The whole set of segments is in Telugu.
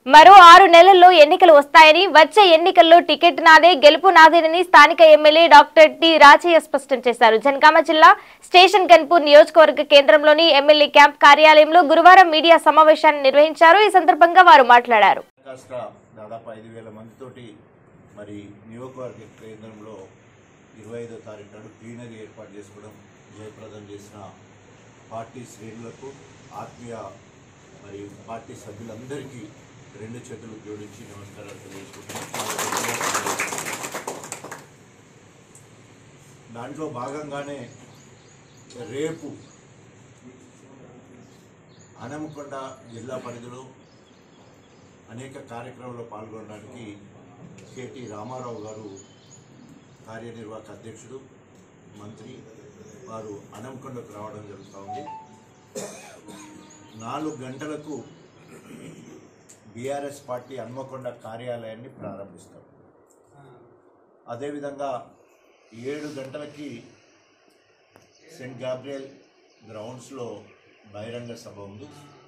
మరో ఆరు నెలల్లో ఎన్నికలు వస్తాయని వచ్చే ఎన్నికల్లో టికెట్ నాదే గెలుపు నాదేనని స్థానిక ఎమ్మెల్యే డాక్టర్ టి రాజయ్య స్పష్టం చేశారు జనగామ జిల్లా స్టేషన్ గన్పూర్ నియోజకవర్గ కేంద్రంలోని ఎమ్మెల్యే క్యాంప్ కార్యాలయంలో గురువారం మీడియా సమావేశాన్ని నిర్వహించారు ఈ సందర్భంగా వారు మాట్లాడారు కాస్త దాదాపు ఐదు వేల మందితోటి మరి నియోజకవర్గ కేంద్రంలో ఇరవై ఐదో తారీఖు నాడు ప్లీనరీ ఏర్పాటు చేసుకోవడం జయప్రదం చేసిన పార్టీ శ్రేణులకు ఆత్మీయ మరి పార్టీ సభ్యులందరికీ రెండు చేతులు జోడించి నమస్కారాలు తెలియజేసుకుంటున్నాను దాంట్లో భాగంగానే రేపు అనమకొండ జిల్లా పరిధిలో అనేక కార్యక్రమాల్లో పాల్గొనడానికి కేటీ రామారావు గారు కార్యనిర్వాహక అధ్యక్షుడు మంత్రి వారు అనంకొండకు రావడం జరుగుతూ ఉంది నాలుగు గంటలకు బీఆర్ఎస్ పార్టీ హన్మకొండ కార్యాలయాన్ని ప్రారంభిస్తారు అదేవిధంగా ఏడు గంటలకి సెయింట్ గాబ్రియల్ గ్రౌండ్స్లో బహిరంగ సభ ఉంది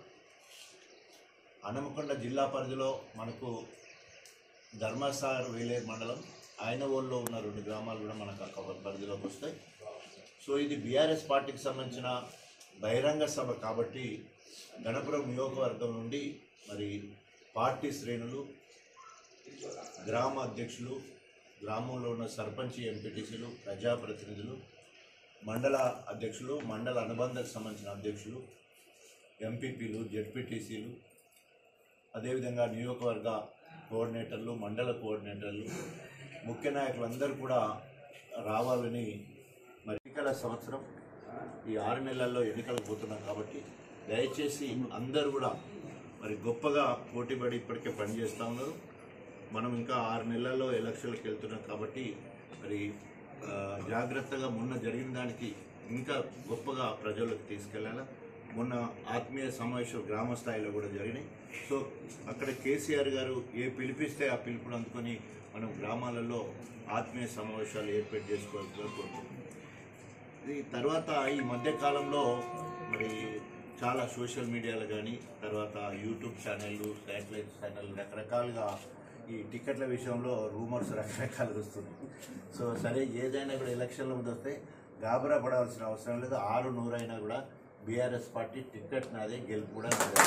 హనుమకొండ జిల్లా పరిధిలో మనకు ధర్మసాగర్ వేలేరు మండలం ఆయనవోల్లో ఉన్న రెండు గ్రామాలు కూడా మనకు అక్కడ పరిధిలోకి వస్తాయి సో ఇది బీఆర్ఎస్ పార్టీకి సంబంధించిన బహిరంగ సభ కాబట్టి గణపురం నియోజకవర్గం నుండి మరి పార్టీ శ్రేణులు గ్రామ అధ్యక్షులు గ్రామంలో ఉన్న సర్పంచ్ ఎంపీటీసీలు ప్రజాప్రతినిధులు మండల అధ్యక్షులు మండల అనుబంధకు సంబంధించిన అధ్యక్షులు ఎంపీపీలు జెడ్పీటీసీలు అదేవిధంగా నియోజకవర్గ కోఆర్డినేటర్లు మండల కోఆర్డినేటర్లు ముఖ్య నాయకులందరూ కూడా రావాలని మరి ఎన్నికల సంవత్సరం ఈ ఆరు నెలల్లో ఎన్నికలకు పోతున్నాం కాబట్టి దయచేసి అందరూ కూడా మరి గొప్పగా పోటీపడి ఇప్పటికే పనిచేస్తూ ఉన్నారు మనం ఇంకా ఆరు నెలల్లో ఎలక్షన్లకు వెళ్తున్నాం కాబట్టి మరి ఆ, జాగ్రత్తగా మొన్న జరిగిన దానికి ఇంకా గొప్పగా ప్రజలకు తీసుకెళ్ళాలా మొన్న ఆత్మీయ సమావేశాలు గ్రామ స్థాయిలో కూడా జరిగినాయి సో అక్కడ కేసీఆర్ గారు ఏ పిలిపిస్తే ఆ పిలుపుని అందుకొని మనం గ్రామాలలో ఆత్మీయ సమావేశాలు ఏర్పాటు చేసుకోవాలని కోరుకుంటున్నాం ఈ తర్వాత ఈ మధ్య కాలంలో మరి చాలా సోషల్ మీడియాలో కానీ తర్వాత యూట్యూబ్ ఛానళ్ళు శాటిలైట్ ఛానల్ రకరకాలుగా ఈ టికెట్ల విషయంలో రూమర్స్ రకరకాలుగా వస్తుంది సో సరే ఏదైనా కూడా ఎలక్షన్ల ముందు వస్తే గాబరా పడాల్సిన అవసరం లేదు ఆరు నూరైనా కూడా బీఆర్ఎస్ పార్టీ టికెట్ నాదే గెలుపు కూడా నాదే.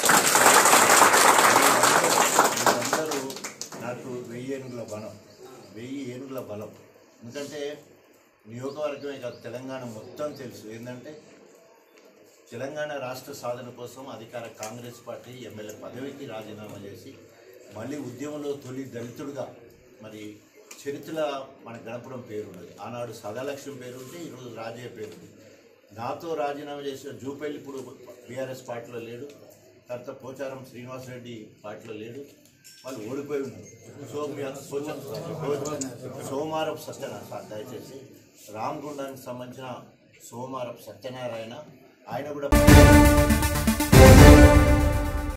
మీరందరూ నాకు వెయ్యి ఏనుగుల బలం వెయ్యి ఏనుగుల బలం ఎందుకంటే నియోజకవర్గమే కాదు తెలంగాణ మొత్తం తెలుసు ఏంటంటే తెలంగాణ రాష్ట్ర సాధన కోసం అధికార కాంగ్రెస్ పార్టీ ఎమ్మెల్యే పదవికి రాజీనామా చేసి మళ్ళీ ఉద్యమంలో తొలి దళితుడుగా మరి చరిత్ర మన గణపురం పేరు ఉన్నది ఆనాడు సదాలక్ష్యం పేరు ఉంటే ఈరోజు రాజయ్య పేరు ఉంది నాతో రాజీనామా చేసిన జూపల్లి ఇప్పుడు బీఆర్ఎస్ పార్టీలో లేడు తర్వాత పోచారం శ్రీనివాసరెడ్డి పార్టీలో లేడు వాళ్ళు ఓడిపోయి ఉన్నారు సో మీ కొంచెం సోమారపు సత్యనారాయణ సార్ దయచేసి రామగుండానికి సంబంధించిన సోమారపు సత్యనారాయణ ఆయన కూడా